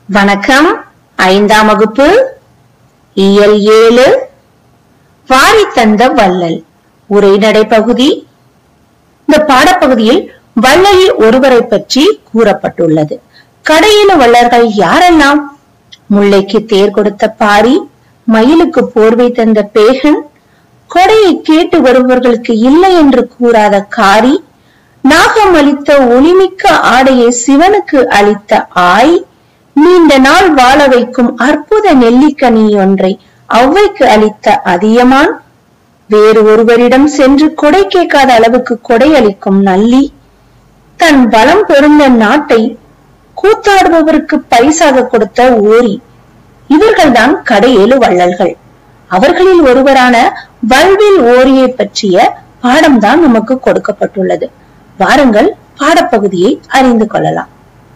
வணக்கம் ஐந்தாம் வகுப்பு இயல் ஏழு வாரி தந்த வள்ளல் உரைநடை பகுதி இந்த பாடப்பகுதியில் வள்ளலில் ஒருவரை பற்றி கூறப்பட்டுள்ளது கடையில வள்ளர்கள் யாரெல்லாம் முல்லைக்கு தேர் கொடுத்த பாரி மயிலுக்கு போர்வை தந்த பேகன் கொடையை கேட்டு வருபவர்களுக்கு இல்லை என்று கூறாத காரி நாகம் அளித்த ஒளிமிக்க ஆடையை சிவனுக்கு அளித்த ஆய் நீண்ட நாள் வாழ வைக்கும் அற்புத நெல்லிக்கனி ஒன்றை ஔவைக்கு அளித்த அதியமான் வேறு ஒருவரிடம் சென்று கொடை கேட்காத அளவுக்கு கொடை அளிக்கும் நல்லி தன் பலம் பொருந்த நாட்டை கூத்தாடுபவருக்கு பரிசாக கொடுத்த ஓரி இவர்கள்தான் கடையேழு வள்ளல்கள் அவர்களில் ஒருவரான வல்வில் ஓரியை பற்றிய பாடம்தான் நமக்கு கொடுக்கப்பட்டுள்ளது வாருங்கள் பாடப்பகுதியை அறிந்து கொள்ளலாம்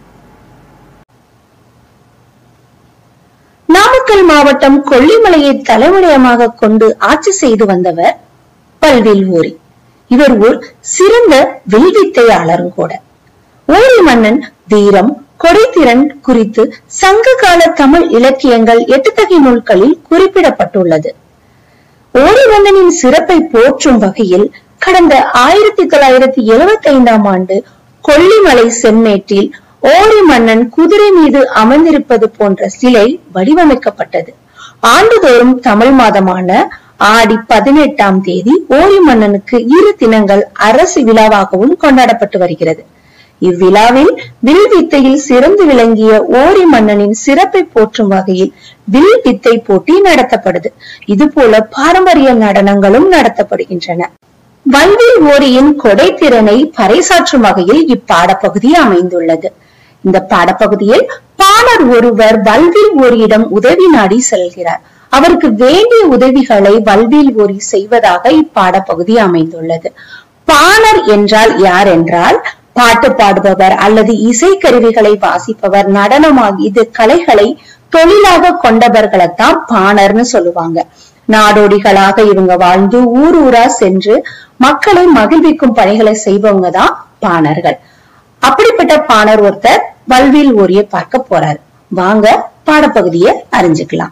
நாமக்கல் மாவட்டம் கொல்லிமலையை தலைமையமாக கொண்டு ஆட்சி செய்து வந்தவர் பல்வில் ஓரி இவர் ஒரு சிறந்த வில்வித்தையாளரும் கூட ஓரி மன்னன் வீரம் கொடைத்திறன் குறித்து சங்க கால தமிழ் இலக்கியங்கள் எட்டுத்தகை நூல்களில் குறிப்பிடப்பட்டுள்ளது ஓரி மன்னனின் சிறப்பை போற்றும் வகையில் கடந்த ஆயிரத்தி தொள்ளாயிரத்தி எழுபத்தி ஐந்தாம் ஆண்டு கொல்லிமலை செம்மேட்டில் ஓரி மன்னன் குதிரை மீது அமர்ந்திருப்பது போன்ற சிலை வடிவமைக்கப்பட்டது ஆண்டுதோறும் தமிழ் மாதமான ஆடி பதினெட்டாம் தேதி ஓரி மன்னனுக்கு இரு தினங்கள் அரசு விழாவாகவும் கொண்டாடப்பட்டு வருகிறது இவ்விழாவில் வில் வித்தையில் சிறந்து விளங்கிய ஓரி மன்னனின் சிறப்பை போற்றும் வகையில் வில் வித்தை போட்டி நடத்தப்படுது இதுபோல பாரம்பரிய நடனங்களும் நடத்தப்படுகின்றன வல்வில் ஓரியின் கொடைத்திறனை பறைசாற்றும் வகையில் இப்பாடப்பகுதி அமைந்துள்ளது இந்த பாடப்பகுதியில் பாணர் ஒருவர் வல்வில் ஓரியிடம் உதவி நாடி செல்கிறார் அவருக்கு வேண்டிய உதவிகளை வல்வில் ஓரி செய்வதாக இப்பாடப்பகுதி அமைந்துள்ளது பாணர் என்றால் யார் என்றால் பாட்டு பாடுபவர் அல்லது இசைக்கருவிகளை வாசிப்பவர் நடனமாகி இது கலைகளை தொழிலாக கொண்டவர்களைத்தான் பாணர்னு சொல்லுவாங்க நாடோடிகளாக இவங்க வாழ்ந்து ஊர் ஊரா சென்று மக்களை மகிழ்விக்கும் பணிகளை செய்பவங்க தான் பாணர்கள் அப்படிப்பட்ட பாணர் ஒருத்தர் வல்வில் ஓரிய பார்க்க போறாரு வாங்க பாடப்பகுதியை அறிஞ்சுக்கலாம்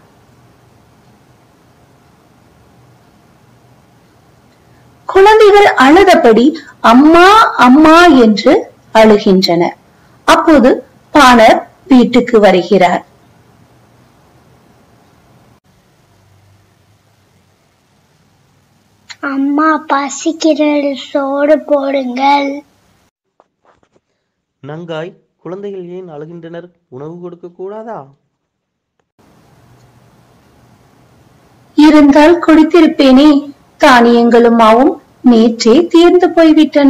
குழந்தைகள் அழுதபடி அம்மா அம்மா என்று அழுகின்றனர் அப்போது பாணர் வீட்டுக்கு வருகிறார் அம்மா பசிக்கிறது சோறு போடுங்கள் நங்காய் குழந்தைகள் ஏன் அழுகின்றனர் உணவு கொடுக்க கூடாதா இருந்தால் குடித்திருப்பேனே தானியங்களும் மாவும் நேற்றே தீர்ந்து போய்விட்டன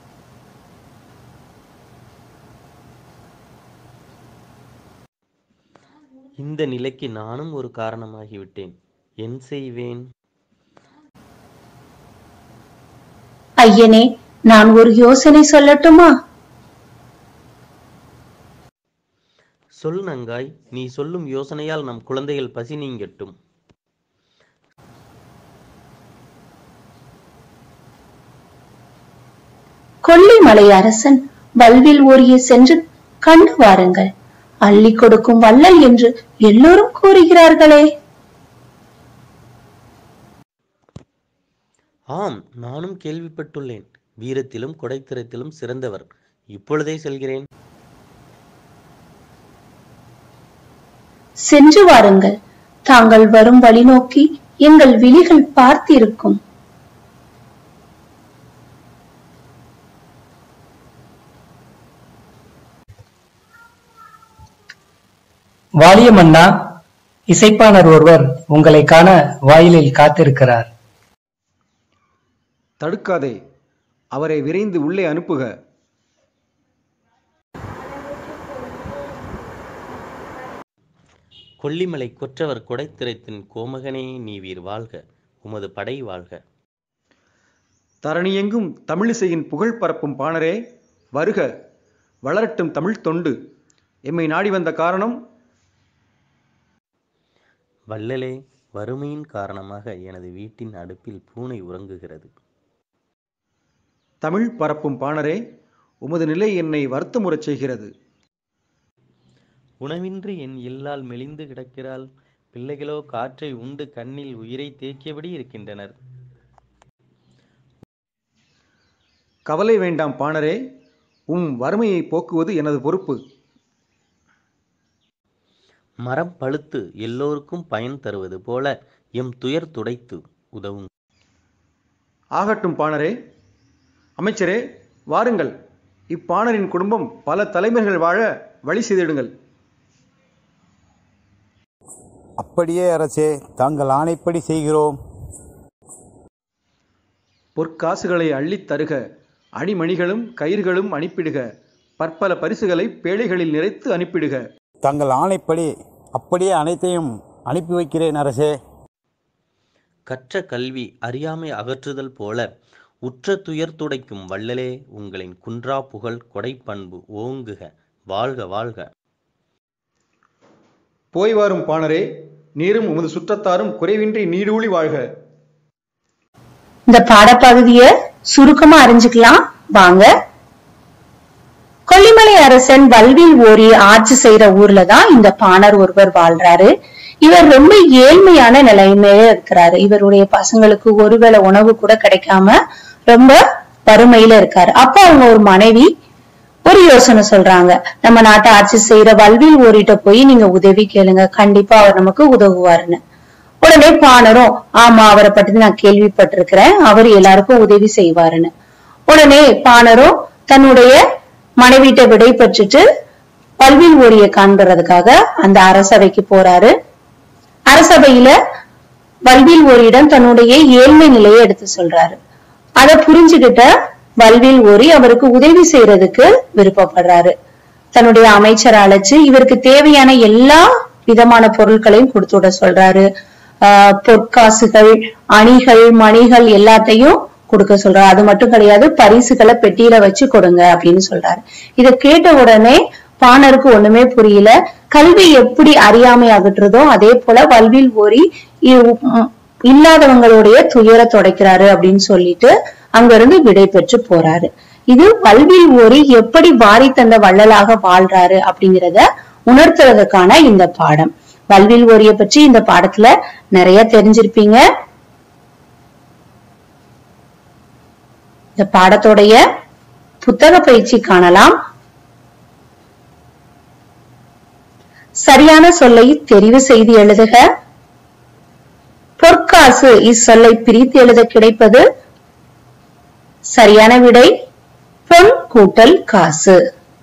இந்த நிலைக்கு நானும் ஒரு காரணமாகிவிட்டேன் என் செய்வேன் ஐயனே நான் ஒரு யோசனை சொல்லட்டுமா சொல் நங்காய் நீ சொல்லும் யோசனையால் நம் குழந்தைகள் பசி நீங்கட்டும் கொல்லிமலை அரசன் வல்வில் ஓரிய சென்று கண்டு வாருங்கள் அள்ளி கொடுக்கும் வள்ளல் என்று எல்லோரும் கூறுகிறார்களே ஆம் நானும் கேள்விப்பட்டுள்ளேன் வீரத்திலும் கொடைத்திறத்திலும் சிறந்தவர் இப்பொழுதே செல்கிறேன் சென்று வாருங்கள் தாங்கள் வரும் வழி நோக்கி எங்கள் விழிகள் பார்த்திருக்கும் வாலியமன்னா இசைப்பாணர் ஒருவர் உங்களை காண வாயிலில் காத்திருக்கிறார் தடுக்காதே அவரை விரைந்து உள்ளே அனுப்புக கொல்லிமலை கொற்றவர் கொடைத்திறத்தின் கோமகனே நீ வீர் வாழ்க உமது படை வாழ்க தரணியெங்கும் தமிழிசையின் புகழ் பரப்பும் பாணரே வருக வளரட்டும் தமிழ் தொண்டு எம்மை நாடி வந்த காரணம் வள்ளலே வறுமையின் காரணமாக எனது வீட்டின் அடுப்பில் பூனை உறங்குகிறது தமிழ் பரப்பும் பாணரே உமது நிலை என்னை வருத்தமுறச் செய்கிறது உணவின்றி என் இல்லால் மெலிந்து கிடக்கிறாள் பிள்ளைகளோ காற்றை உண்டு கண்ணில் உயிரை தேக்கியபடி இருக்கின்றனர் கவலை வேண்டாம் பாணரே உம் வறுமையை போக்குவது எனது பொறுப்பு மரம் பழுத்து எல்லோருக்கும் பயன் தருவது போல எம் துயர் துடைத்து உதவும் ஆகட்டும் பாணரே அமைச்சரே வாருங்கள் இப்பாணரின் குடும்பம் பல தலைமுறைகள் வாழ வழி செய்திடுங்கள் அப்படியே அரசே தாங்கள் ஆணைப்படி செய்கிறோம் பொற்காசுகளை அள்ளித் தருக அணிமணிகளும் கயிறுகளும் அனுப்பிடுக பற்பல பரிசுகளை பேழைகளில் நிறைத்து அனுப்பிடுக தங்கள் ஆணைப்படி அப்படியே அனைத்தையும் அனுப்பி வைக்கிறேன் அரசே கற்ற கல்வி அறியாமை அகற்றுதல் போல உற்ற துயர் துடைக்கும் வள்ளலே உங்களின் குன்றா புகழ் கொடைப்பண்பு ஓங்குக வாழ்க வாழ்க போய் வாரும் பாணரே நீரும் உமது சுற்றத்தாரும் குறைவின்றி நீடூழி வாழ்க இந்த பாடப்பகுதிய சுருக்கமா அறிஞ்சுக்கலாம் வாங்க கொல்லிமலை அரசன் வல்வில் ஓரி ஆட்சி செய்யற ஊர்ல தான் இந்த பாணர் ஒருவர் வாழ்றாரு இவர் ரொம்ப ஏழ்மையான நிலைமையில இருக்கிறாரு இவருடைய பசங்களுக்கு ஒருவேளை உணவு கூட கிடைக்காம ரொம்ப வறுமையில இருக்காரு அப்ப அவங்க ஒரு மனைவி ஒரு யோசனை சொல்றாங்க நம்ம நாட்டை ஆட்சி செய்யற வல்வில் ஓரிட்ட போய் நீங்க உதவி கேளுங்க கண்டிப்பா அவர் நமக்கு உதவுவாருன்னு உடனே பாணரும் ஆமா அவரை பத்தி நான் கேள்விப்பட்டிருக்கிறேன் அவர் எல்லாருக்கும் உதவி செய்வாருன்னு உடனே பாணரும் தன்னுடைய மனைவிட்ட விடை பெற்றுட்டு பல்வில் ஓரிய காண்பறதுக்காக அந்த அரசவைக்கு போறாரு அரசபையில வல்வில் ஓரியிடம் தன்னுடைய ஏழ்மை நிலையை எடுத்து சொல்றாரு அதை புரிஞ்சுகிட்ட வல்வில் ஓரி அவருக்கு உதவி செய்யறதுக்கு விருப்பப்படுறாரு தன்னுடைய அமைச்சரை அழைச்சு இவருக்கு தேவையான எல்லா விதமான பொருட்களையும் கொடுத்து விட சொல்றாரு ஆஹ் பொற்காசுகள் அணிகள் மணிகள் எல்லாத்தையும் கொடுக்க சொல்றாரு அது மட்டும் கிடையாது பரிசுகளை பெட்டியில வச்சு கொடுங்க அப்படின்னு சொல்றாரு இத கேட்ட உடனே பாணருக்கு ஒண்ணுமே புரியல கல்வி எப்படி அறியாமை அகற்றுதோ அதே போல வல்வில் ஓரி இ- உம் இல்லாதவங்களுடைய துயர துடைக்கிறாரு அப்படின்னு சொல்லிட்டு அங்க இருந்து விடை பெற்று போறாரு இது வல்வில் ஓரி எப்படி வாரி தந்த வள்ளலாக வாழ்றாரு அப்படிங்கறத உணர்த்துறதுக்கான இந்த பாடம் வல்வில் ஓரிய பற்றி இந்த பாடத்துல நிறைய தெரிஞ்சிருப்பீங்க இந்த பாடத்தோடைய புத்தக பயிற்சி காணலாம் சரியான சொல்லை தெரிவு செய்து எழுதுக பொற்காசு இச்சொல்லை பிரித்து எழுத கிடைப்பது சரியான விடை பொன் கூட்டல் காசு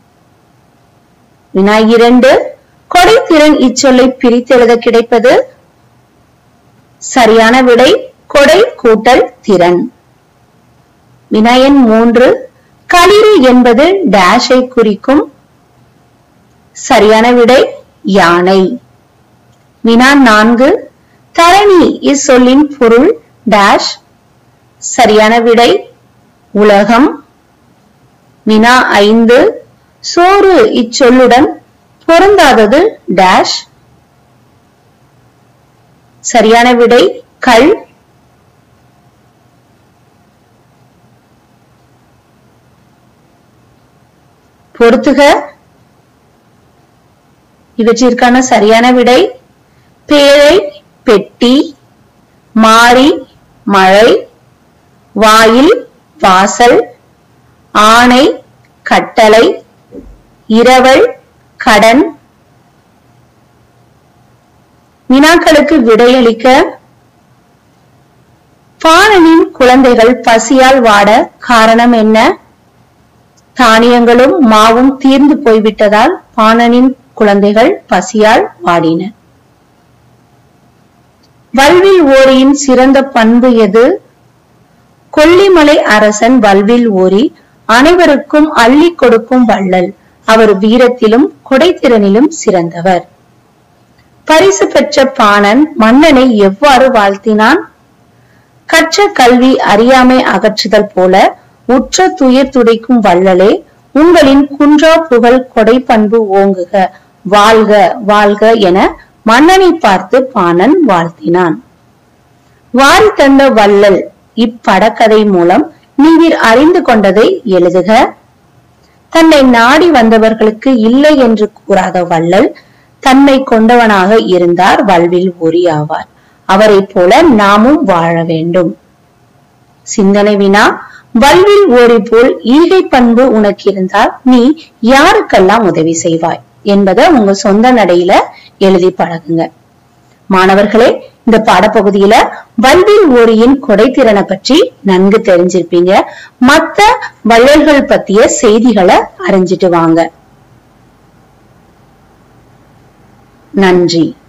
வினா இரண்டு கொடைத்திறன் இச்சொல்லை பிரித்து எழுத கிடைப்பது சரியான விடை கொடை கூட்டல் திறன் வினாயன் மூன்று களிறு என்பது டேஷை குறிக்கும் சரியான விடை யானை வினா நான்கு தரணி இச்சொல்லின் பொருள் டேஷ் சரியான விடை உலகம் வினா ஐந்து சோறு இச்சொல்லுடன் பொருந்தாதது டேஷ் சரியான விடை கல் பொறுத்துக இவற்றிற்கான சரியான விடை பேழை பெட்டி மாறி மழை வாயில் வாசல் ஆணை கட்டளை இரவல் கடன் வினாக்களுக்கு விடையளிக்க பாணனின் குழந்தைகள் பசியால் வாட காரணம் என்ன தானியங்களும் மாவும் தீர்ந்து போய்விட்டதால் பாணனின் குழந்தைகள் பசியால் வாடின வல்வில் ஓரியின் சிறந்த பண்பு எது கொல்லிமலை அரசன் வல்வில் ஓரி அனைவருக்கும் அள்ளி கொடுக்கும் வள்ளல் அவர் வீரத்திலும் கொடைத்திறனிலும் சிறந்தவர் பரிசு பெற்ற பாணன் மன்னனை எவ்வாறு வாழ்த்தினான் கற்ற கல்வி அறியாமை அகற்றுதல் போல உற்ற துயர் துடைக்கும் வள்ளலே உங்களின் குன்றா புகழ் கொடை பண்பு ஓங்குக வாழ்க வாழ்க என மன்னனை பார்த்து பாணன் வாழ்த்தினான் வாரி தந்த வள்ளல் இப்படக்கதை மூலம் நீவிர் அறிந்து கொண்டதை எழுதுக தன்னை நாடி வந்தவர்களுக்கு இல்லை என்று கூறாத வள்ளல் தன்மை கொண்டவனாக இருந்தார் வல்வில் ஓரி ஆவார் அவரைப் போல நாமும் வாழ வேண்டும் சிந்தனை வினா வல்வில் ஓரி போல் ஈகை பண்பு உனக்கு இருந்தால் நீ யாருக்கெல்லாம் உதவி செய்வாய் என்பதை உங்க சொந்த நடையில எழுதி பழகுங்க மாணவர்களே இந்த பாடப்பகுதியில வல்வில் ஓரியின் கொடைத்திறனை பற்றி நன்கு தெரிஞ்சிருப்பீங்க மத்த வள்ளல்கள் பத்திய செய்திகளை அறிஞ்சிட்டு வாங்க நன்றி